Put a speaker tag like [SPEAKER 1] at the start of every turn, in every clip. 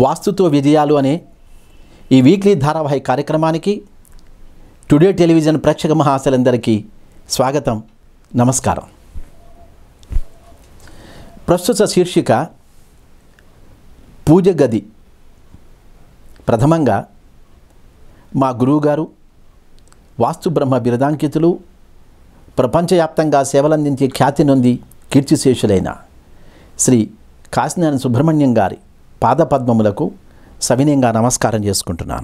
[SPEAKER 1] వాస్తుతో విజయాలు అనే ఈ వీక్లీ ధారావాహిక కార్యక్రమానికి టుడే టెలివిజన్ ప్రేక్షక మహాశలందరికీ స్వాగతం నమస్కారం ప్రస్తుత శీర్షిక పూజ గది ప్రథమంగా మా గురువుగారు వాస్తు బ్రహ్మ బిరదాంకితులు ప్రపంచవ్యాప్తంగా సేవలందించే ఖ్యాతి నొంది కీర్తిశేషులైన శ్రీ కాశీనారాయణ సుబ్రహ్మణ్యం గారి పాదపద్మములకు సవినయంగా నమస్కారం చేసుకుంటున్నాను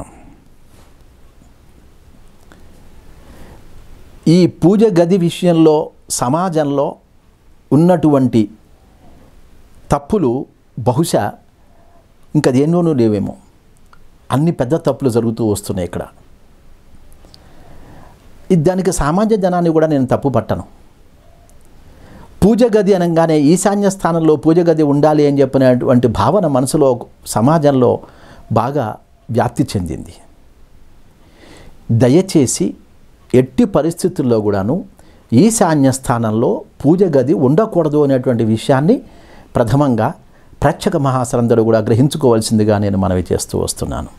[SPEAKER 1] ఈ పూజ గది విషయంలో సమాజంలో ఉన్నటువంటి తప్పులు బహుశా ఇంకా దేన్నోనూ లేవేమో అన్ని పెద్ద తప్పులు జరుగుతూ వస్తున్నాయి ఇక్కడ ఇది దానికి సామాన్య జనాన్ని కూడా నేను తప్పు పట్టను పూజ గది అనగానే ఈశాన్య స్థానంలో పూజ గది ఉండాలి అని చెప్పినటువంటి భావన మనసులో సమాజంలో బాగా వ్యాప్తి చెందింది దయచేసి ఎట్టి పరిస్థితుల్లో కూడాను ఈశాన్య స్థానంలో పూజ గది ఉండకూడదు అనేటువంటి విషయాన్ని ప్రథమంగా ప్రేక్షక మహాసరందరూ కూడా గ్రహించుకోవాల్సిందిగా నేను మనవి చేస్తూ వస్తున్నాను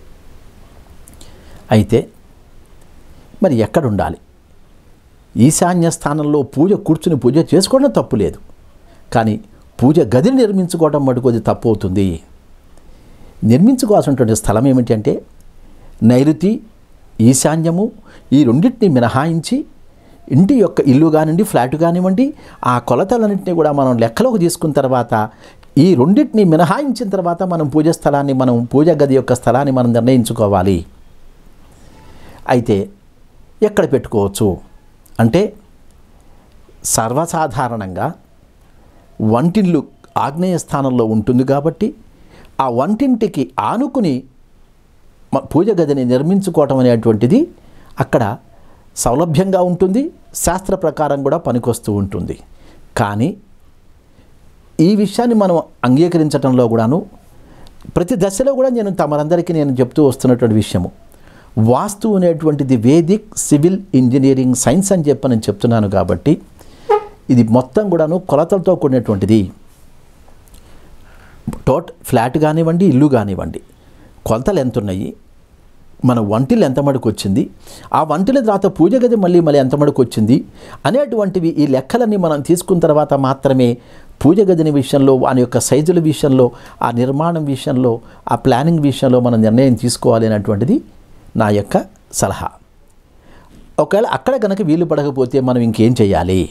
[SPEAKER 1] అయితే మరి ఎక్కడ ఉండాలి ఈశాన్య స్థానంలో పూజ కూర్చుని పూజ చేసుకోవడం తప్పు లేదు కానీ పూజ గదిని నిర్మించుకోవడం మటుకు అది తప్పు అవుతుంది నిర్మించుకోవాల్సినటువంటి స్థలం ఏమిటంటే నైరుతి ఈశాన్యము ఈ రెండింటిని మినహాయించి ఇంటి యొక్క ఇల్లు కానివ్వండి ఫ్లాట్ కానివ్వండి ఆ కొలతలన్నింటినీ కూడా మనం లెక్కలోకి తీసుకున్న తర్వాత ఈ రెండింటిని మినహాయించిన తర్వాత మనం పూజ స్థలాన్ని మనం పూజ గది యొక్క స్థలాన్ని మనం నిర్ణయించుకోవాలి అయితే ఎక్కడ పెట్టుకోవచ్చు అంటే సర్వసాధారణంగా వంటిల్లు ఆగ్నేయ స్థానంలో ఉంటుంది కాబట్టి ఆ వంటింటికి ఆనుకుని మ- పూజ గదిని నిర్మించుకోవటం అనేటువంటిది అక్కడ సౌలభ్యంగా ఉంటుంది శాస్త్ర ప్రకారం కూడా పనికొస్తూ ఉంటుంది కానీ ఈ విషయాన్ని మనం అంగీకరించడంలో కూడాను ప్రతి దశలో కూడా నేను తమరందరికీ నేను చెప్తూ వస్తున్నటువంటి విషయము వాస్తు అనేటువంటిది వేదిక్ సివిల్ ఇంజనీరింగ్ సైన్స్ అని చెప్పి నేను చెప్తున్నాను కాబట్టి ఇది మొత్తం కూడాను కొలతలతో కూడినటువంటిది టోట్ ఫ్లాట్ కానివ్వండి ఇల్లు కానివ్వండి కొలతలు ఎంత ఉన్నాయి మన వంటిలు ఎంత మటుకు వచ్చింది ఆ వంటిల తర్వాత పూజ గది మళ్ళీ మళ్ళీ ఎంత మటుకు వచ్చింది అనేటువంటివి ఈ లెక్కలన్నీ మనం తీసుకున్న తర్వాత మాత్రమే పూజ గదిని విషయంలో వాని యొక్క సైజుల విషయంలో ఆ నిర్మాణం విషయంలో ఆ ప్లానింగ్ విషయంలో మనం నిర్ణయం తీసుకోవాలి అనేటువంటిది నా యొక్క సలహా ఒకవేళ అక్కడ కనుక వీలు పడకపోతే మనం ఇంకేం చేయాలి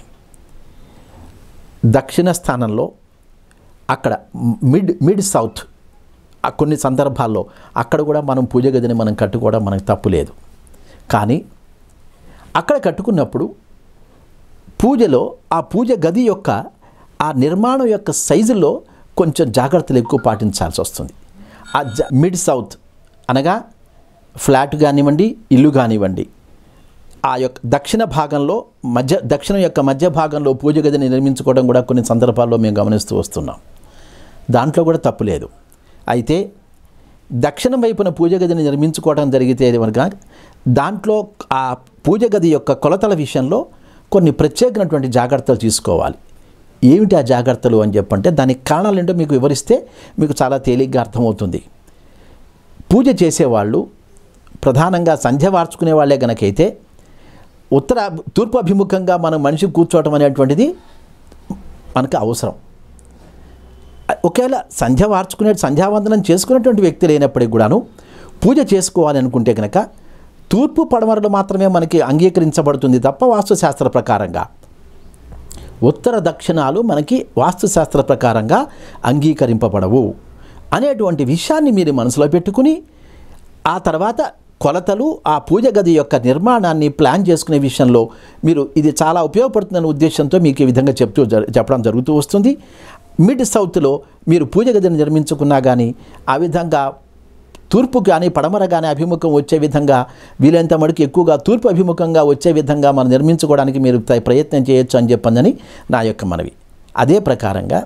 [SPEAKER 1] దక్షిణ స్థానంలో అక్కడ మిడ్ మిడ్ సౌత్ ఆ కొన్ని సందర్భాల్లో అక్కడ కూడా మనం పూజ గదిని మనం కట్టుకోవడం మనకు తప్పు లేదు కానీ అక్కడ కట్టుకున్నప్పుడు పూజలో ఆ పూజ గది యొక్క ఆ నిర్మాణం యొక్క సైజులో కొంచెం జాగ్రత్తలు ఎక్కువ పాటించాల్సి వస్తుంది ఆ జ మిడ్ సౌత్ అనగా ఫ్లాట్ కానివ్వండి ఇల్లు కానివ్వండి ఆ యొక్క దక్షిణ భాగంలో మధ్య దక్షిణం యొక్క మధ్య భాగంలో పూజ గదిని నిర్మించుకోవడం కూడా కొన్ని సందర్భాల్లో మేము గమనిస్తూ వస్తున్నాం దాంట్లో కూడా తప్పు లేదు అయితే దక్షిణం వైపున పూజ గదిని నిర్మించుకోవడం జరిగితే కనుక దాంట్లో ఆ పూజ గది యొక్క కొలతల విషయంలో కొన్ని ప్రత్యేకమైనటువంటి జాగ్రత్తలు తీసుకోవాలి ఏమిటి ఆ జాగ్రత్తలు అని చెప్పంటే దానికి కారణాలు ఏంటో మీకు వివరిస్తే మీకు చాలా తేలిగ్గా అర్థమవుతుంది పూజ చేసేవాళ్ళు ప్రధానంగా సంధ్య వార్చుకునే వాళ్ళే గనకైతే ఉత్తర తూర్పు అభిముఖంగా మనం మనిషి కూర్చోవటం అనేటువంటిది మనకు అవసరం ఒకవేళ సంధ్య వార్చుకునే సంధ్యావందనం చేసుకునేటువంటి వ్యక్తి లేనప్పటికి కూడాను పూజ చేసుకోవాలి అనుకుంటే కనుక తూర్పు పడమరలు మాత్రమే మనకి అంగీకరించబడుతుంది తప్ప వాస్తుశాస్త్ర ప్రకారంగా ఉత్తర దక్షిణాలు మనకి వాస్తుశాస్త్ర ప్రకారంగా అంగీకరింపబడవు అనేటువంటి విషయాన్ని మీరు మనసులో పెట్టుకుని ఆ తర్వాత కొలతలు ఆ పూజ గది యొక్క నిర్మాణాన్ని ప్లాన్ చేసుకునే విషయంలో మీరు ఇది చాలా ఉపయోగపడుతుందనే ఉద్దేశంతో మీకు ఈ విధంగా చెప్తూ జరు- చెప్పడం జరుగుతూ వస్తుంది మిడ్ సౌత్లో మీరు పూజ గదిని నిర్మించుకున్నా కానీ ఆ విధంగా తూర్పు కానీ పడమర కానీ అభిముఖం వచ్చే విధంగా వీలైనంత మటుకు ఎక్కువగా తూర్పు అభిముఖంగా వచ్చే విధంగా మనం నిర్మించుకోవడానికి మీరు ప్ర- ప్రయత్నం చేయొచ్చు అని చెప్పందని నా యొక్క మనవి అదే ప్రకారంగా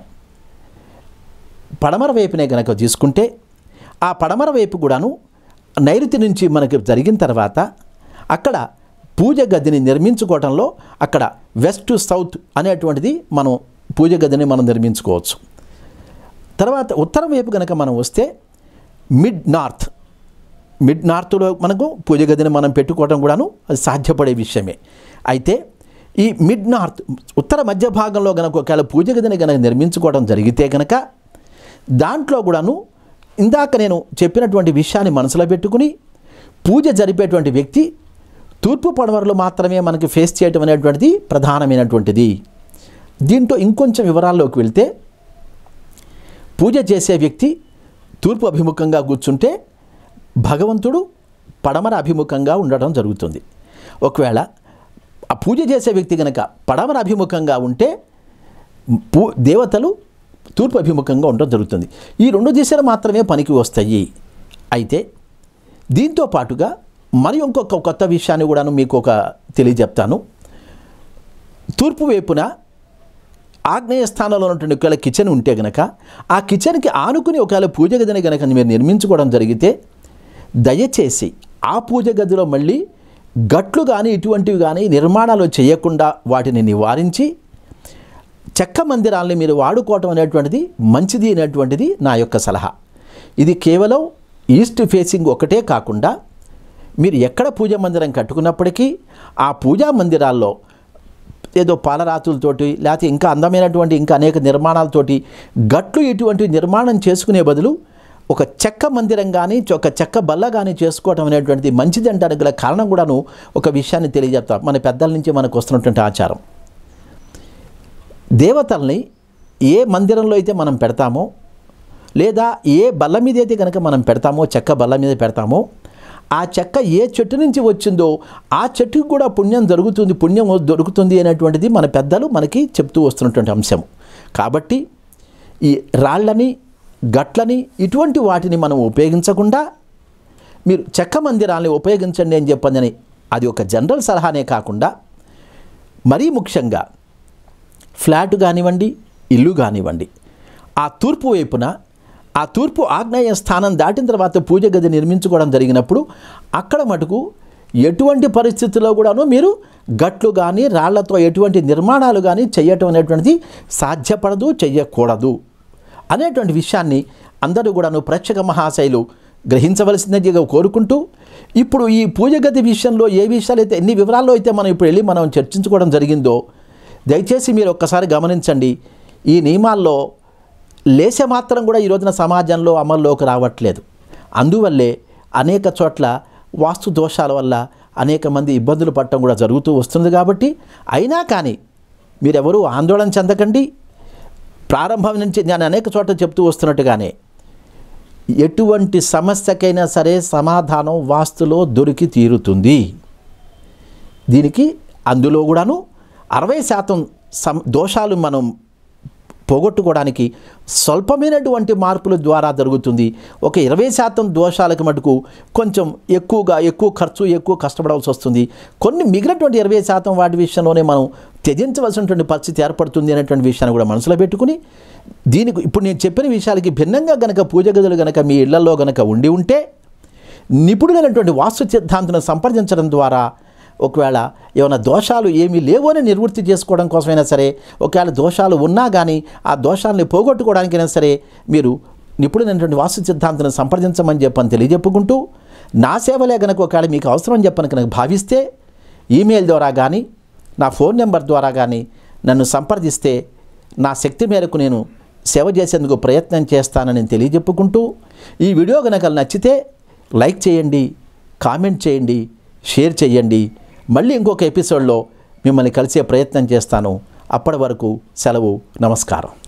[SPEAKER 1] పడమర వైపునే గనక తీసుకుంటే ఆ పడమర వైపు కూడాను నైరుతి నుంచి మనకి జరిగిన తర్వాత అక్కడ పూజ గదిని నిర్మించుకోవడంలో అక్కడ వెస్ట్ టు సౌత్ అనేటువంటిది మనం పూజ గదిని మనం నిర్మించుకోవచ్చు తర్వాత ఉత్తరం వైపు కనుక మనం వస్తే మిడ్ నార్త్ మిడ్ నార్త్లో మనకు పూజ గదిని మనం పెట్టుకోవడం కూడాను అది సాధ్యపడే విషయమే అయితే ఈ మిడ్ నార్త్ ఉత్తర మధ్య భాగంలో గనక ఒకవేళ పూజ గదిని గనక నిర్మించుకోవడం జరిగితే గనక దాంట్లో కూడాను ఇందాక నేను చెప్పినటువంటి విషయాన్ని మనసులో పెట్టుకుని పూజ జరిపేటువంటి వ్యక్తి తూర్పు పడమరలు మాత్రమే మనకి ఫేస్ చేయటం అనేటువంటిది ప్రధానమైనటువంటిది దీంట్లో ఇంకొంచెం వివరాల్లోకి వెళ్తే పూజ చేసే వ్యక్తి తూర్పు అభిముఖంగా కూర్చుంటే భగవంతుడు పడమర అభిముఖంగా ఉండడం జరుగుతుంది ఒకవేళ ఆ పూజ చేసే వ్యక్తి కనుక పడమర అభిముఖంగా ఉంటే పూ దేవతలు తూర్పు అభిముఖంగా ఉండడం జరుగుతుంది ఈ రెండు దిశలు మాత్రమే పనికి వస్తాయి అయితే దీంతో పాటుగా మరి ఇంకొక కొత్త విషయాన్ని కూడాను మీకు ఒక తెలియజెప్తాను తూర్పు వైపున ఆగ్నేయ స్థానంలో ఉన్నటువంటి ఒకవేళ కిచెన్ ఉంటే గనక ఆ కిచెన్కి ఆనుకుని ఒకవేళ పూజ గదిని గనక మీరు నిర్మించుకోవడం జరిగితే దయచేసి ఆ పూజ గదిలో మళ్ళీ గట్లు కానీ ఇటువంటివి కానీ నిర్మాణాలు చేయకుండా వాటిని నివారించి చెక్క మందిరాల్ని మీరు వాడుకోవటం అనేటువంటిది మంచిది అనేటువంటిది నా యొక్క సలహా ఇది కేవలం ఈస్ట్ ఫేసింగ్ ఒకటే కాకుండా మీరు ఎక్కడ పూజ మందిరం కట్టుకున్నప్పటికీ ఆ పూజా మందిరాల్లో ఏదో పాలరాతులతోటి లేకపోతే ఇంకా అందమైనటువంటి ఇంకా అనేక నిర్మాణాలతోటి గట్లు ఇటువంటి నిర్మాణం చేసుకునే బదులు ఒక చెక్క మందిరం కానీ ఒక చెక్క బల్ల కానీ చేసుకోవటం అనేటువంటిది మంచిది అంటానికి గల కారణం కూడాను ఒక విషయాన్ని తెలియజేస్తాం మన పెద్దల నుంచి మనకు వస్తున్నటువంటి ఆచారం దేవతల్ని ఏ మందిరంలో అయితే మనం పెడతామో లేదా ఏ బల్ల మీద అయితే కనుక మనం పెడతామో చెక్క బల్ల మీద పెడతామో ఆ చెక్క ఏ చెట్టు నుంచి వచ్చిందో ఆ చెట్టుకు కూడా పుణ్యం జరుగుతుంది పుణ్యం దొరుకుతుంది అనేటువంటిది మన పెద్దలు మనకి చెప్తూ వస్తున్నటువంటి అంశం కాబట్టి ఈ రాళ్ళని గట్లని ఇటువంటి వాటిని మనం ఉపయోగించకుండా మీరు చెక్క మందిరాల్ని ఉపయోగించండి అని చెప్పండి అది ఒక జనరల్ సలహానే కాకుండా మరీ ముఖ్యంగా ఫ్లాట్ కానివ్వండి ఇల్లు కానివ్వండి ఆ తూర్పు వైపున ఆ తూర్పు ఆగ్నేయ స్థానం దాటిన తర్వాత పూజ గది నిర్మించుకోవడం జరిగినప్పుడు అక్కడ మటుకు ఎటువంటి పరిస్థితుల్లో కూడాను మీరు గట్లు కానీ రాళ్లతో ఎటువంటి నిర్మాణాలు కానీ చేయటం అనేటువంటిది సాధ్యపడదు చెయ్యకూడదు అనేటువంటి విషయాన్ని అందరూ కూడాను ప్రేక్షక మహాశైలు గ్రహించవలసిందిగా కోరుకుంటూ ఇప్పుడు ఈ పూజ గది విషయంలో ఏ విషయాలు అయితే ఎన్ని వివరాల్లో అయితే మనం ఇప్పుడు వెళ్ళి మనం చర్చించుకోవడం జరిగిందో దయచేసి మీరు ఒక్కసారి గమనించండి ఈ నియమాల్లో లేసే మాత్రం కూడా ఈ రోజున సమాజంలో అమల్లోకి రావట్లేదు అందువల్లే అనేక చోట్ల వాస్తు దోషాల వల్ల అనేక మంది ఇబ్బందులు పడటం కూడా జరుగుతూ వస్తుంది కాబట్టి అయినా కానీ మీరెవరూ ఆందోళన చెందకండి ప్రారంభం నుంచి నేను అనేక చోట్ల చెప్తూ వస్తున్నట్టుగానే ఎటువంటి సమస్యకైనా సరే సమాధానం వాస్తులో దొరికి తీరుతుంది దీనికి అందులో కూడాను అరవై శాతం సం దోషాలు మనం పోగొట్టుకోవడానికి స్వల్పమైనటువంటి మార్పుల ద్వారా జరుగుతుంది ఒక ఇరవై శాతం దోషాలకు మటుకు కొంచెం ఎక్కువగా ఎక్కువ ఖర్చు ఎక్కువ కష్టపడాల్సి వస్తుంది కొన్ని మిగిలినటువంటి ఇరవై శాతం వాటి విషయంలోనే మనం త్యజించవలసినటువంటి పరిస్థితి ఏర్పడుతుంది అనేటువంటి విషయాన్ని కూడా మనసులో పెట్టుకుని దీనికి ఇప్పుడు నేను చెప్పిన విషయాలకి భిన్నంగా గనక పూజ గదులు గనక మీ ఇళ్లలో గనక ఉండి ఉంటే నిపుణులైనటువంటి వాస్తు సిద్ధాంతులను సంప్రదించడం ద్వారా ఒకవేళ ఏమైనా దోషాలు ఏమీ లేవు అని నివృత్తి చేసుకోవడం కోసమైనా సరే ఒకవేళ దోషాలు ఉన్నా కానీ ఆ దోషాలని పోగొట్టుకోవడానికైనా సరే మీరు నిపుణులైనటువంటి వాస్తు సిద్ధాంతాన్ని సంప్రదించమని చెప్పని తెలియజెప్పుకుంటూ నా సేవలే కనుక ఒకవేళ మీకు అవసరం అని చెప్పని కనుక భావిస్తే ఈమెయిల్ ద్వారా కానీ నా ఫోన్ నెంబర్ ద్వారా కానీ నన్ను సంప్రదిస్తే నా శక్తి మేరకు నేను సేవ చేసేందుకు ప్రయత్నం చేస్తానని తెలియజెప్పుకుంటూ ఈ వీడియో కనుక నచ్చితే లైక్ చేయండి కామెంట్ చేయండి షేర్ చేయండి మళ్ళీ ఇంకొక ఎపిసోడ్లో మిమ్మల్ని కలిసే ప్రయత్నం చేస్తాను అప్పటి వరకు సెలవు నమస్కారం